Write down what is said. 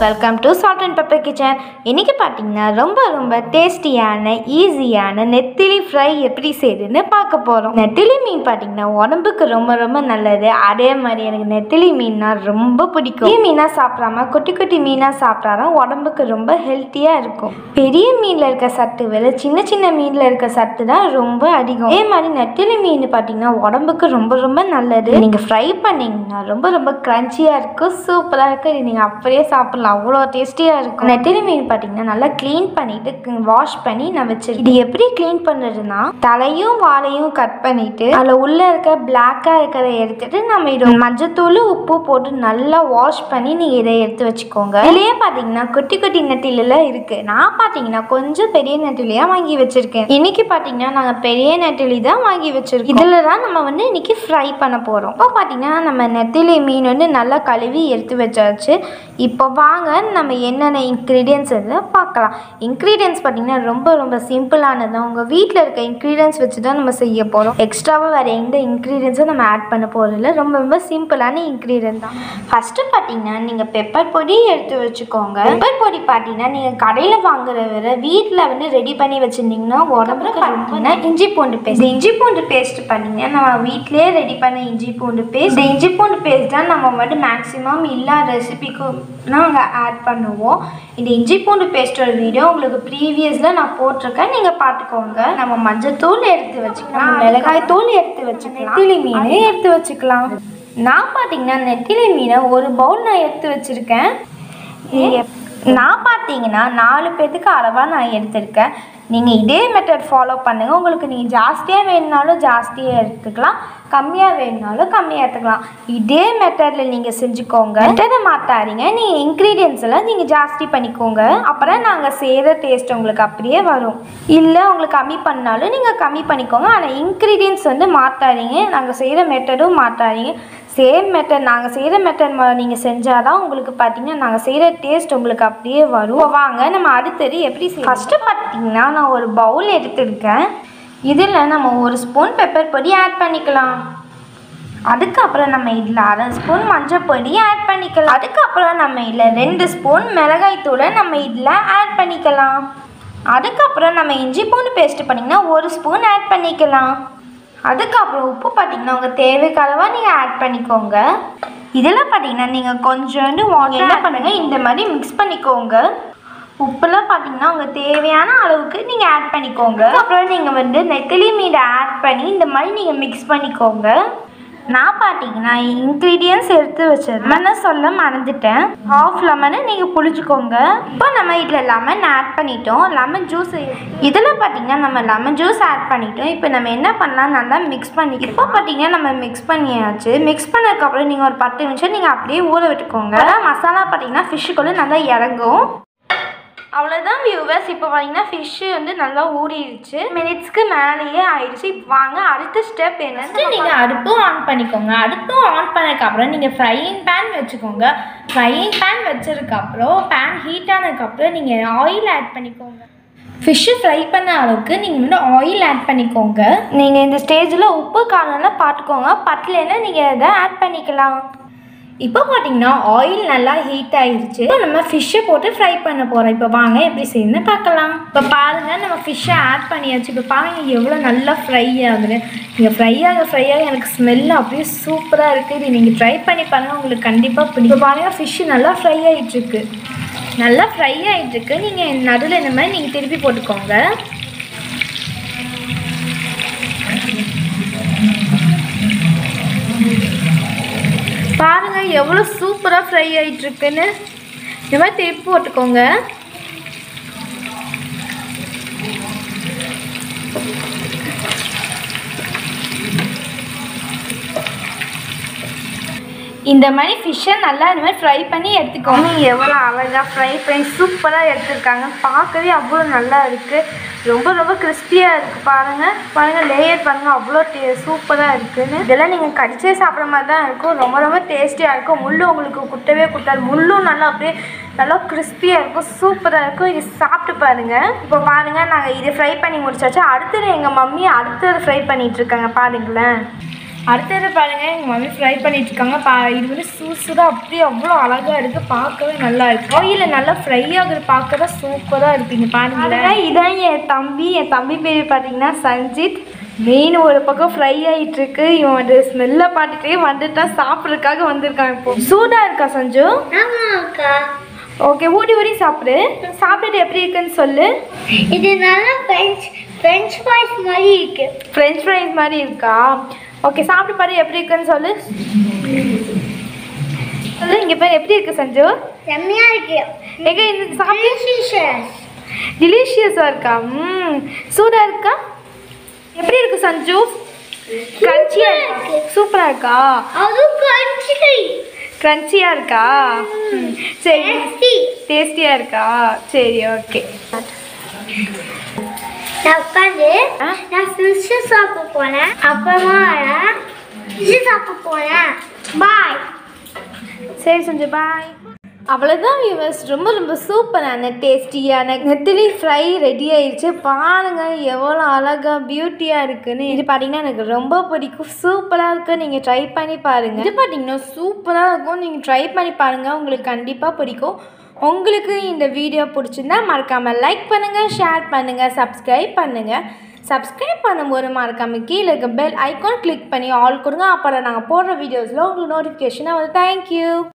Welcome to salt and pepper kitchen இன்றைக்கி பார்த்தீங்கன்னா ரொம்ப ரொம்ப டேஸ்டியான ஈஸியான நெத்திலி ஃப்ரை எப்படி செய்யுதுன்னு பார்க்க போகிறோம் நெத்திலி மீன் பார்த்தீங்கன்னா உடம்புக்கு ரொம்ப ரொம்ப நல்லது அதே மாதிரி எனக்கு நெத்திலி மீன்னா ரொம்ப பிடிக்கும் பெரிய மீனாக சாப்பிடாம குட்டி குட்டி மீனாக சாப்பிட்டாதான் உடம்புக்கு ரொம்ப ஹெல்த்தியாக இருக்கும் பெரிய மீனில் இருக்க சத்து விட சின்ன சின்ன மீனில் இருக்க சத்து தான் ரொம்ப அதிகம் அதே மாதிரி நெத்திலி மீன் பார்த்தீங்கன்னா உடம்புக்கு ரொம்ப ரொம்ப நல்லது நீங்கள் ஃப்ரை பண்ணீங்கன்னா ரொம்ப ரொம்ப க்ரன்ச்சியாக இருக்கும் சூப்பராக இருக்கும் இது நீங்கள் அப்படியே சாப்பிடலாம் அவ்வளோ டேஸ்டியாக இருக்கும் நெத்திலி மீன் பார்த்தீங்கன்னா நல்லா க்ளீன் பண்ணிட்டு வாஷ் பண்ணி நான் வச்சிருக்கேன் இது எப்படி க்ளீன் பண்ணுறதுன்னா தலையும் வாலையும் கட் பண்ணிட்டு அதில் உள்ளே இருக்க பிளாக்காக இருக்கிறத எடுத்துட்டு நம்ம இது மஞ்சத்தூள் உப்பு போட்டு நல்லா வாஷ் பண்ணி நீங்கள் இதை எடுத்து வச்சுக்கோங்க இதுலேயே பார்த்தீங்கன்னா குட்டி குட்டி நெட்டிலாம் இருக்குது நான் பார்த்தீங்கன்னா கொஞ்சம் பெரிய நெட்டிலியாக வாங்கி வச்சிருக்கேன் இன்னைக்கு பார்த்தீங்கன்னா நாங்கள் பெரிய நெட்டிலி தான் வாங்கி வச்சிருக்கோம் இதில் தான் நம்ம வந்து இன்னைக்கு ஃப்ரை பண்ண போகிறோம் இப்போ பார்த்தீங்கன்னா நம்ம நெத்திலி மீன் வந்து நல்லா கழுவி எடுத்து வச்சாச்சு இப்போ வாங்க நம்ம என்னென்ன இன்க்ரீடியன்ஸ் பார்க்கலாம் இன்க்ரீடியன்ஸ் பார்த்தீங்கன்னா ரொம்ப ரொம்ப சிம்பிளானது தான் உங்கள் வீட்டில் இருக்க இன்க்ரீடியன்ஸ் வச்சு தான் நம்ம செய்ய போகிறோம் எக்ஸ்ட்ராவாக வேறு எந்த இன்க்ரீடியன்ஸும் நம்ம ஆட் பண்ண போகிறதில்ல ரொம்ப ரொம்ப சிம்பிளான இன்க்ரீடியன்ட் தான் ஃபஸ்ட்டு பார்த்தீங்கன்னா நீங்கள் பெப்பர் பொடி எடுத்து வச்சுக்கோங்க பெப்பர் பொடி பார்த்தீங்கன்னா நீங்கள் கடையில் வாங்குற விட வீட்டில் வந்து ரெடி பண்ணி வச்சுருந்தீங்கன்னா உடம்புக்கு பார்த்தீங்கன்னா இஞ்சி பூண்டு பேஸ்ட் இஞ்சி பூண்டு பேஸ்ட் பார்த்தீங்கன்னா நம்ம வீட்டிலேயே ரெடி பண்ண இஞ்சி பூண்டு பேஸ்ட் இந்த இஞ்சி பூண்டு பேஸ்ட் தான் நம்ம வந்து மேக்ஸிமம் எல்லா ரெசிபிக்கும் நாங்கள் ஆட் பண்ணுவோம் இந்த இஞ்சி பூண்டு பேஸ்டோட வீடியோ உங்களுக்கு ப்ரீவியஸில் நான் போட்டிருக்கேன் நீங்கள் பார்த்துக்கோங்க நம்ம மஞ்சத்தூள் எடுத்து வச்சுக்கலாம் மிளகாய் தூள் எடுத்து வச்சுக்கலாம் நெத்திலி மீன் எடுத்து வச்சுக்கலாம் நான் பார்த்தீங்கன்னா நெத்திலி மீனை ஒரு பவுல் நான் எடுத்து வச்சுருக்கேன் நான் பார்த்தீங்கன்னா நாலு பேர்த்துக்கு அளவாக நான் எடுத்திருக்கேன் நீங்கள் இதே மெத்தட் ஃபாலோ பண்ணுங்கள் உங்களுக்கு நீங்கள் ஜாஸ்தியாக வேணுனாலும் ஜாஸ்தியாக எடுத்துக்கலாம் கம்மியாக வேணுனாலும் கம்மியாக எடுத்துக்கலாம் இதே மெத்தடில் நீங்கள் செஞ்சுக்கோங்க மெத்தடை மாற்றாதீங்க நீங்கள் இன்க்ரீடியன்ஸ் எல்லாம் நீங்கள் ஜாஸ்தி பண்ணிக்கோங்க அப்புறம் நாங்கள் செய்கிற டேஸ்ட் உங்களுக்கு அப்படியே வரும் இல்லை உங்களுக்கு கம்மி பண்ணாலும் நீங்கள் கம்மி பண்ணிக்கோங்க ஆனால் இன்க்ரீடியன்ஸ் வந்து மாற்றாதீங்க நாங்கள் செய்கிற மெத்தடும் மாற்றாதீங்க சேம் மெத்தட் நாங்கள் செய்கிற மெத்தட் நீங்கள் செஞ்சால் தான் உங்களுக்கு பார்த்தீங்கன்னா நாங்கள் செய்கிற டேஸ்ட் உங்களுக்கு அப்படியே வரும் இப்போ வாங்க நம்ம அடுத்தது எப்படி செய்ய ஃபஸ்ட்டு பார்த்தீங்கன்னா நான் ஒரு பவுல் எடுத்துருக்கேன் இதில் நம்ம ஒரு ஸ்பூன் பெப்பர் பொடி ஆட் பண்ணிக்கலாம் அதுக்கப்புறம் நம்ம இதில் அரை ஸ்பூன் மஞ்சள் பொடி ஆட் பண்ணிக்கலாம் அதுக்கப்புறம் நம்ம இதில் ரெண்டு ஸ்பூன் மிளகாய் தூளை நம்ம இதில் ஆட் பண்ணிக்கலாம் அதுக்கப்புறம் நம்ம இஞ்சி பூண்டு பேஸ்ட் பண்ணிங்கன்னா ஒரு ஸ்பூன் ஆட் பண்ணிக்கலாம் அதுக்கப்புறம் உப்பு பார்த்தீங்கன்னா உங்கள் தேவைக்கு அளவாக நீங்கள் ஆட் பண்ணிக்கோங்க இதெல்லாம் பார்த்தீங்கன்னா நீங்கள் கொஞ்சோண்டு வாட்டர் என்ன பண்ணுங்கள் இந்த மாதிரி மிக்ஸ் பண்ணிக்கோங்க உப்புலாம் பார்த்தீங்கன்னா உங்கள் தேவையான அளவுக்கு நீங்கள் ஆட் பண்ணிக்கோங்க அப்புறம் நீங்கள் வந்து நெத்திலி மீனை ஆட் பண்ணி இந்த மாதிரி நீங்கள் மிக்ஸ் பண்ணிக்கோங்க நான் பார்த்தீங்கன்னா இன்க்ரீடியன்ஸ் எடுத்து வச்சது லெமனை சொல்ல மறந்துட்டேன் ஹாஃப் லெமனை நீங்கள் புளிச்சுக்கோங்க இப்போ நம்ம இதில் லெமன் ஆட் பண்ணிட்டோம் லெமன் ஜூஸ் இதில் பார்த்தீங்கன்னா நம்ம லெமன் ஜூஸ் ஆட் பண்ணிட்டோம் இப்போ நம்ம என்ன பண்ணலாம் நல்லா மிக்ஸ் பண்ணி இப்போ பார்த்தீங்கன்னா நம்ம மிக்ஸ் பண்ணியாச்சு மிக்ஸ் பண்ணதுக்கப்புறம் நீங்கள் ஒரு பத்து நிமிஷம் நீங்கள் அப்படியே ஊற விட்டுக்கோங்க மசாலா பார்த்தீங்கன்னா ஃபிஷ்ஷுக்குள்ளே நல்லா இறங்கும் அவ்வளோதான் வியூவர்ஸ் இப்போ பார்த்தீங்கன்னா ஃபிஷ்ஷு வந்து நல்லா ஊறிடுச்சு மினிட்ஸ்க்கு மேலேயே ஆயிடுச்சு இப்போ வாங்க அடுத்த ஸ்டெப் என்னன்னு நீங்கள் அடுப்பும் ஆன் பண்ணிக்கோங்க அடுப்பும் ஆன் பண்ணதுக்கப்புறம் நீங்கள் ஃப்ரையிங் பேன் வச்சுக்கோங்க ஃப்ரையிங் பேன் வச்சதுக்கப்புறம் பேன் ஹீட் ஆனதுக்கப்புறம் நீங்கள் ஆயில் ஆட் பண்ணிக்கோங்க ஃபிஷ்ஷு ஃப்ரை பண்ண அளவுக்கு நீங்கள் வந்து ஆயில் ஆட் பண்ணிக்கோங்க நீங்கள் இந்த ஸ்டேஜில் உப்பு காரம்லாம் பார்த்துக்கோங்க பட்டலைன்னா நீங்கள் இதை ஆட் பண்ணிக்கலாம் இப்போ பார்த்தீங்கன்னா ஆயில் நல்லா ஹீட் ஆயிடுச்சு இப்போ நம்ம ஃபிஷ்ஷை போட்டு ஃப்ரை பண்ண போகிறோம் இப்போ வாங்க எப்படி செய்யணும்னு பார்க்கலாம் இப்போ பாருங்கள் நம்ம ஃபிஷ்ஷை ஆட் பண்ணியாச்சு இப்போ பாருங்கள் எவ்வளோ நல்லா ஃப்ரை ஆகுது நீங்கள் ஃப்ரை ஆக ஃப்ரை ஆக எனக்கு ஸ்மெல் அப்படியே சூப்பராக இருக்குது இது நீங்கள் ட்ரை பண்ணி பாருங்கள் உங்களுக்கு கண்டிப்பாக பிடிக்கும் இப்போ பாருங்கள் ஃபிஷ்ஷு நல்லா ஃப்ரை ஆகிட்டுருக்கு நல்லா ஃப்ரை ஆகிட்டுருக்கு நீங்கள் நடுவில் இந்த மாதிரி நீங்கள் திருப்பி போட்டுக்கோங்க பாருங்க எவ்வளோ சூப்பராக ஃப்ரை ஆகிட்டு இருக்குன்னு இந்த மாதிரி திருப்பி போட்டுக்கோங்க இந்த மாதிரி ஃபிஷ்ஷை நல்லா இந்த மாதிரி ஃப்ரை பண்ணி எடுத்துக்கோங்க எவ்வளோ அழகாக ஃப்ரை பண்ணி சூப்பராக எடுத்துருக்காங்க பார்க்கவே அவ்வளோ நல்லா இருக்குது ரொம்ப ரொம்ப கிறிஸ்பியாக இருக்குது பாருங்கள் பாருங்கள் லேயர் பாருங்கள் அவ்வளோ டே சூப்பராக இருக்குன்னு இதெல்லாம் நீங்கள் கடிச்சே சாப்பிட்ற மாதிரி தான் இருக்கும் ரொம்ப ரொம்ப டேஸ்டியாக இருக்கும் முள்ளு உங்களுக்கு குட்டவே குட்டாது முள்ளும் நல்லா அப்படியே நல்லா கிறிஸ்பியாக இருக்கும் சூப்பராக இருக்கும் இது சாப்பிட்டு பாருங்கள் இப்போ பாருங்கள் நாங்கள் இதை ஃப்ரை பண்ணி முடிச்சாச்சு அடுத்தது எங்கள் மம்மி அடுத்தது ஃப்ரை பண்ணிகிட்ருக்காங்க பாருங்களேன் அடுத்தது பாருங்க எங்கள் மம்மி ஃப்ரை பண்ணிட்டு இருக்காங்க பா இது வந்து சூசூடாக அப்படியே அவ்வளோ அழகாக இருக்குது பார்க்கவே நல்லா இருக்கு ஆயிலில் நல்லா ஃப்ரை ஆகுது பார்க்க தான் சூப்பராக இருக்குங்க பாருங்க இதான் என் தம்பி என் தம்பி பேர் பார்த்தீங்கன்னா சஞ்சித் மீன் ஒரு பக்கம் ஃப்ரை ஆகிட்டு இருக்கு இவன் வந்து ஸ்மெல்லை பார்த்துட்டே வந்துட்டா சாப்பிட்றதுக்காக வந்திருக்கான் இப்போ சூடாக இருக்கா சஞ்சு ஆமாக்கா ஓகே ஊடி ஊடி சாப்பிடு சாப்பிட்டுட்டு எப்படி இருக்குன்னு சொல்லு இது நல்லா ஃப்ரெஞ்ச் ஃப்ரெஞ்ச் ஃப்ரைஸ் மாதிரி இருக்கு ஃப்ரெஞ்ச் ஃப்ரைஸ் மாதிரி இருக்கா ஓகே சாப்பிட்டு பாரு எப்படி இருக்குன்னு சொல்லு சொல்லு இங்கே பேர் எப்படி இருக்கு சஞ்சு செம்மையா இருக்கு எங்க இந்த சாப்பிட்டு Delicious. டிலிஷியஸாக இருக்கா ம் சூடாக இருக்கா எப்படி இருக்கு சஞ்சு கிரன்ச்சியாக இருக்கு. சூப்பராக இருக்கா அதுவும் crunchy. கிரன்ச்சியாக இருக்கா ம், சரி Tasty. டேஸ்டியாக இருக்கா சரி ஓகே நான் உட்காந்து ஆ? நான் ஃபிஷ் சாப்பிட போனேன் அப்புறமா ஃபிஷ் சாப்பிட போனேன் பாய் சரி சஞ்சு பாய் அவ்வளோதான் வியூவர்ஸ் ரொம்ப ரொம்ப சூப்பரான டேஸ்டியான நெத்திலி ஃப்ரை ரெடி ஆயிடுச்சு பாருங்க எவ்வளோ அழகாக பியூட்டியாக இருக்குன்னு இது பார்த்தீங்கன்னா எனக்கு ரொம்ப பிடிக்கும் சூப்பராக இருக்குது நீங்கள் ட்ரை பண்ணி பாருங்கள் இது பார்த்தீங்கன்னா சூப்பராக இருக்கும் நீங்கள் ட்ரை பண்ணி பாருங்கள் உங்களுக்கு கண்டிப்பாக பிடிக்கும் உங்களுக்கு இந்த வீடியோ பிடிச்சிருந்தா மறக்காமல் லைக் பண்ணுங்கள் ஷேர் பண்ணுங்கள் சப்ஸ்கிரைப் பண்ணுங்கள் சப்ஸ்கிரைப் பண்ணும்போது மறக்காம கீழே இருக்க பெல் ஐக்கான் கிளிக் பண்ணி ஆல் கொடுங்க அப்புறம் நாங்கள் போடுற வீடியோஸில் உங்களுக்கு நோட்டிஃபிகேஷனாக வரும் தேங்க்யூ